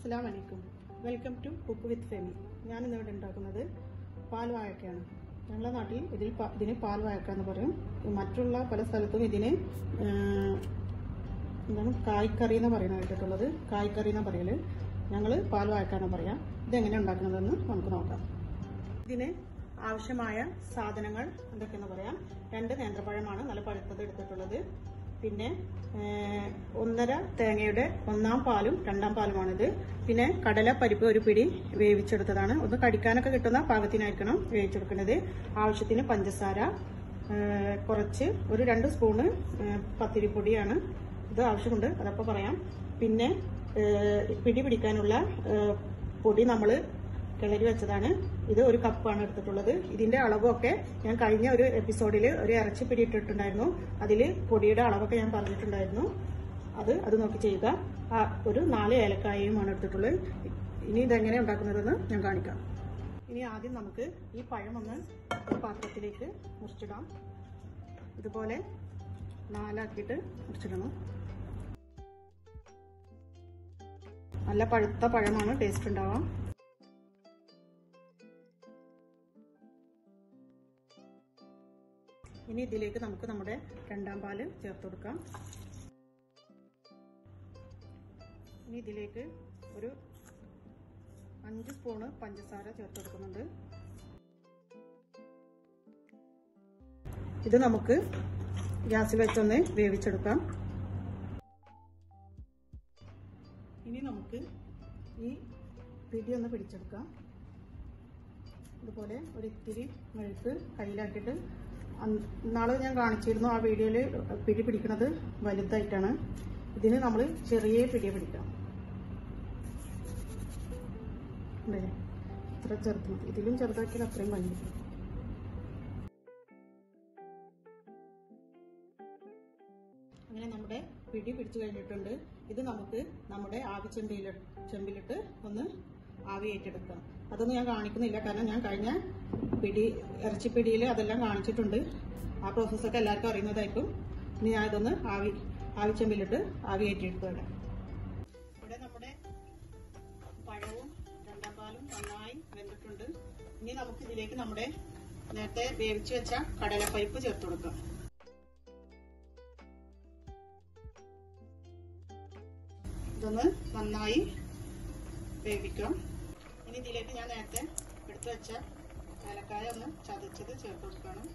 അസ്സാം വലൈക്കും welcome to cook with Femi ഞാൻ ഇന്നിവിടെ ഉണ്ടാക്കുന്നത് പാൽ വാഴക്കയാണ് ഞങ്ങളുടെ നാട്ടിൽ ഇതിൽ പ- ഇതിന് പാൽ വാഴക്ക എന്ന് പറയും മറ്റുള്ള പല സ്ഥലത്തും ഇതിന് ആ, എന്താണ് കായ്ക്കറി എന്ന് പറയുന്നത് കേട്ടിട്ടുള്ളത് കായ്ക്കറി എന്ന് പറയല് ഞങ്ങൾ പാൽ വാഴക്കാന്ന് പറയാം ഇതെങ്ങനെ ഉണ്ടാക്കുന്നതെന്ന് നമുക്ക് നോക്കാം ഇതിന് ആവശ്യമായ സാധനങ്ങൾ എന്തൊക്കെയെന്ന് പറയാം രണ്ട് നേന്ത്രപ്പഴമാണ് നല്ല പഴുത്തത് എടുത്തിട്ടുള്ളത് പിന്നെ ഏഹ്, ഒന്നര തേങ്ങയുടെ ഒന്നാം പാലും രണ്ടാം പാലുമാണിത് പിന്നെ കടല പരിപ്പ് ഒരു പിടി വേവിച്ചെടുത്തതാണ് ഒന്ന് കടിക്കാനൊക്കെ കിട്ടുന്ന പാകത്തിനായിരിക്കണം വേവിച്ചെടുക്കുന്നത് ആവശ്യത്തിന് പഞ്ചസാര ഏഹ്, കുറച്ച് ഒരു രണ്ട് സ്പൂണ് ഏഹ്, പത്തിരിപ്പൊടിയാണ് ഇത് ആവശ്യമുണ്ട് അതപ്പോൾ പറയാം പിന്നെ ഏഹ്, പിടി പിടിക്കാനുള്ള ഏഹ്, പൊടി നമ്മൾ കിളരി വെച്ചതാണ് ഇത് ഒരു കപ്പാണ് എടുത്തിട്ടുള്ളത് ഇതിന്റെ അളവൊക്കെ ഞാൻ കഴിഞ്ഞ ഒരു എപ്പിസോഡിൽ ഒരു ഇറച്ചി പിടി ഇട്ടിട്ടുണ്ടായിരുന്നു അതിൽ പൊടിയുടെ അളവൊക്കെ ഞാൻ പറഞ്ഞിട്ടുണ്ടായിരുന്നു അത് അത് നോക്കി ചെയ്യുക ആ, ഒരു നാല് ഏലക്കായയുമാണ് എടുത്തിട്ടുള്ളത് ഇനി ഇതെങ്ങനെ ഉണ്ടാക്കുന്നതെന്ന് ഞാൻ കാണിക്കാം ഇനി ആദ്യം നമുക്ക് ഈ പഴം ഒന്ന് ഒരു പാത്രത്തിലേക്ക് മുറിച്ചിടാം ഇതുപോലെ നാലാക്കിയിട്ട് മുറിച്ചിടണം നല്ല പഴുത്ത പഴമാണ് ടേസ്റ്റ് ഉണ്ടാവാം ഇനി ഇതിലേക്ക് നമുക്ക് നമ്മുടെ രണ്ടാം പാല് ചേർത്ത് കൊടുക്കാം ഇനി ഇതിലേക്ക് ഒരു അഞ്ച് സ്പൂണ് പഞ്ചസാര ചേർത്ത് കൊടുക്കുന്നുണ്ട് ഇത് നമുക്ക് ഗ്യാസിൽ വെച്ചൊന്ന് വേവിച്ചെടുക്കാം ഇനി നമുക്ക് ഈ പിടി ഒന്ന് പിടിച്ചെടുക്കാം ഇതുപോലെ ഒരു ഇത്തിരി മെഴുക്ക് കയ്യിലാക്കിയിട്ട് അന്ന് ഇന്നാള് ഞാൻ കാണിച്ചിരുന്നു ആ വീഡിയോയിൽ പിടി പിടിക്കുന്നത് വലുതായിട്ടാണ് ഇതിന് നമ്മൾ ചെറിയ പിടി പിടിക്കാം അല്ലേ ഇത്ര ചെറുത് മതി ഇതിലും ചെറുതാക്കിയാൽ അത്രയും ഭംഗി അങ്ങനെ നമ്മുടെ പിടി പിടിച്ചു കഴിഞ്ഞിട്ടുണ്ട് ഇത് നമുക്ക് നമ്മുടെ ആവി ചെമ്പിൽ ചെമ്പിലിട്ട് ഒന്ന് ആവി ഏറ്റെടുക്കാം അതൊന്നും ഞാൻ കാണിക്കുന്നില്ല കാരണം ഞാൻ കഴിഞ്ഞ പിടി ഇറച്ചിപ്പിടിയിൽ അതെല്ലാം കാണിച്ചിട്ടുണ്ട് ആ പ്രോസസ്സൊക്കെ എല്ലാവർക്കും അറിയുന്നതായിരിക്കും ഇനി ഞാൻ ഇതൊന്ന് ആവി ആവി ചെമ്പിലിട്ട് ആവി ഏറ്റെടുത്ത് വരാം ഇവിടെ നമ്മുടെ പഴവും രണ്ടാം പാലും നന്നായി വെന്തിട്ടുണ്ട് ഇനി നമുക്ക് ഇതിലേക്ക് നമ്മുടെ നേരത്തെ വേവിച്ച് വെച്ച കടലപ്പരിപ്പ് ചേർത്ത് കൊടുക്കാം ഇതൊന്ന് നന്നായി വേവിക്കാം ഇനി ഇതിലേക്ക് ഞാൻ നേരത്തെ എടുത്തു വെച്ച ഏലക്കായ ഒന്ന് ചതച്ചത് ചേർത്ത് കൊടുക്കണം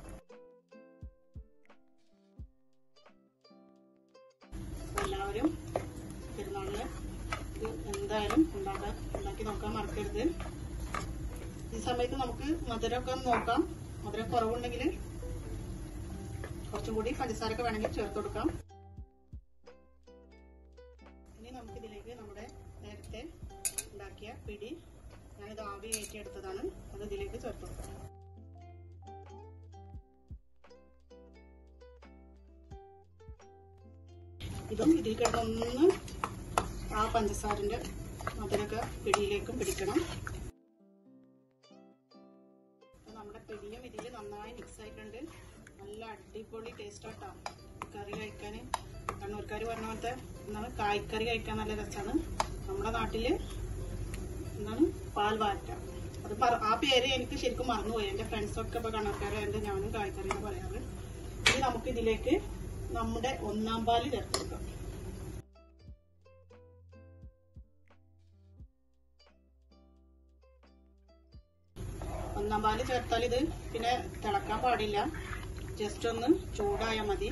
എല്ലാവരും പെരുന്നാളിന് ഇത് എന്തായാലും ഉണ്ടാക്കാൻ ഉണ്ടാക്കി നോക്കാൻ മറക്കരുത് ഈ സമയത്ത് നമുക്ക് മധുരമൊക്കെ ഒന്ന് നോക്കാം മധുരം കുറവുണ്ടെങ്കിൽ കുറച്ചും കൂടി പഞ്ചസാരൊക്കെ വേണമെങ്കിൽ ചേർത്ത് കൊടുക്കാം ഇനി നമുക്ക് ഇതിലേക്ക് നമ്മുടെ നേരത്തെ ഉണ്ടാക്കിയ പിടി ഞാനിത് ആവി കയറ്റിയെടുത്തതാണ് അത് ഇതിലേക്ക് ചേർത്ത് കൊടുക്കാം ഇതും ഇതിൽ കിടന്നൊന്ന് ആ പഞ്ചസാരന്റെ മധുരമൊക്കെ പിടിയിലേക്കും പിടിക്കണം അപ്പൊ നമ്മുടെ പിടിയും ഇതിൽ നന്നായി മിക്സ് ആയിട്ടുണ്ട് നല്ല അടിപൊളി ടേസ്റ്റ് ആട്ടോ കറി കഴിക്കാൻ കണ്ണൂർക്കാർ പറഞ്ഞ പോലത്തെ എന്താണ് കായ്ക്കറി കഴിക്കാൻ നല്ല രസമാണ് നമ്മുടെ നാട്ടില് എന്താണ് പാൽ വാറ്റ അത് പറ- ആ പേര് എനിക്ക് ശരിക്കും മറന്നുപോയി എന്റെ ഫ്രണ്ട്സൊക്കെ ഇപ്പൊ കണ്ണൂർക്കാരായതുകൊണ്ട് ഞാനും കായ്ക്കറി എന്ന് പറയാറ് ഇനി നമുക്ക് ഇതിലേക്ക് നമ്മുടെ ഒന്നാം പാല് ചേർത്ത് കൊടുക്കാം ഒന്നാം പാല് ചേർത്താൽ ഇത് പിന്നെ തിളക്കാൻ പാടില്ല ജസ്റ്റ് ഒന്ന് ചൂടായാൽ മതി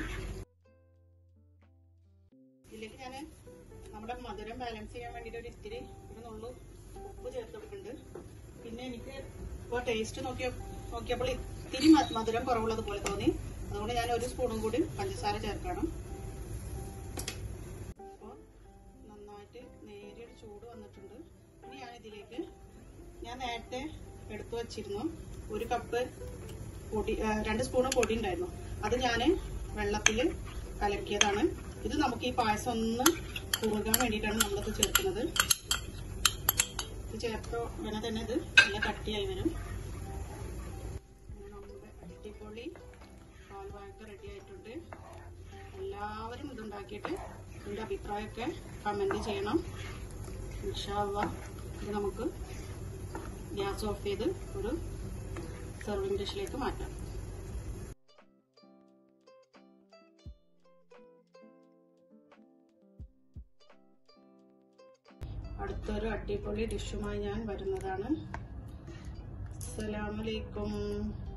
ഇതിലേക്ക് ഞാൻ നമ്മുടെ മധുരം ബാലൻസ് ചെയ്യാൻ വേണ്ടിയിട്ട് ഒരു ഇത്തിരി ഒരു നുള്ളു ഉപ്പ് ചേർത്ത് കൊടുക്കുന്നുണ്ട് പിന്നെ എനിക്ക് ഇപ്പോൾ ടേസ്റ്റ് നോക്കിയ നോക്കിയപ്പോൾ ഇത്തിരി മ- മധുരം കുറവുള്ളത് പോലെ തോന്നി അതുകൊണ്ട് ഞാൻ ഒരു സ്പൂണും കൂടി പഞ്ചസാര ചേർക്കണം അപ്പോൾ നന്നായിട്ട് നേരിയൊരു ചൂട് വന്നിട്ടുണ്ട് ഇനി ഞാൻ ഇതിലേക്ക് ഞാൻ നേരത്തെ എടുത്തു വച്ചിരുന്നു ഒരു കപ്പ് പൊടി ആ, രണ്ട് സ്പൂണ് പൊടി ഉണ്ടായിരുന്നു അത് ഞാൻ വെള്ളത്തിൽ കലക്കിയതാണ് ഇത് നമുക്ക് ഈ പായസം ഒന്ന് കുറുകാൻ വേണ്ടിയിട്ടാണ് നമ്മളത് ചേർക്കുന്നത് ഇത് ചേർത്ത ഉടനെ തന്നെ ഇത് നല്ല കട്ടിയായി വരും അങ്ങനെ നമ്മുടെ അടിപൊളി പാൽ വാഴക്ക റെഡി ആയിട്ടുണ്ട് എല്ലാവരും ഇതുണ്ടാക്കിയിട്ട് ഇതിൻ്റെ അഭിപ്രായമൊക്കെ കമൻറ്റ് ചെയ്യണം ഇൻഷാല്ല ഇത് നമുക്ക് ഗ്യാസ് ഓഫ് ചെയ്ത് ഒരു സെർവിങ് ഡിഷിലേക്ക് മാറ്റാം അടുത്തൊരു അടിപൊളി ഡിഷുമായി ഞാൻ വരുന്നതാണ് അസ്സലാമലൈക്കും